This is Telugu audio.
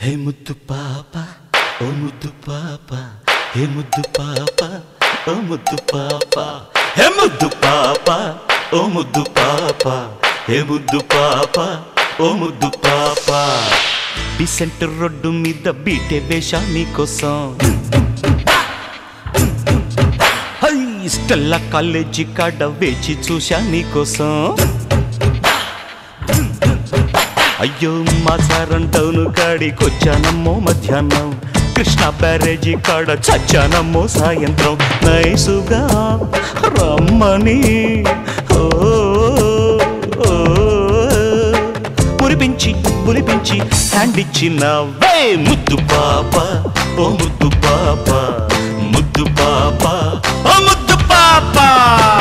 హే ముద్దు పాప ఓ ముద్దు పాప హే ముద్దు పాప ఓ ముద్దు పాప హే ముద్దు పాప ఓ ముద్దు పాప హే ముద్దు పాప ఓ ముద్దు పాప డిసెంట్ రోడ్డు మీద బీటే వేషా నీకోసం హై స్టెల్లా కాలేజీ కాడ వేచి చూశా నీకోసం అయ్యో మా సారం టౌన్ కాడికొచ్చానమ్మో మధ్యాహ్నం కృష్ణ బ్యారేజీ కాడ చచ్చానమ్మో సాయంత్రం నైసుగా రమ్మని ఓ ఓ, మురిపించి పులిపించి హ్యాండ్ ఇచ్చినవే ముద్దు పాప ఓ ముద్దు పాప ముద్దు పాప ఓ ముద్దు పాప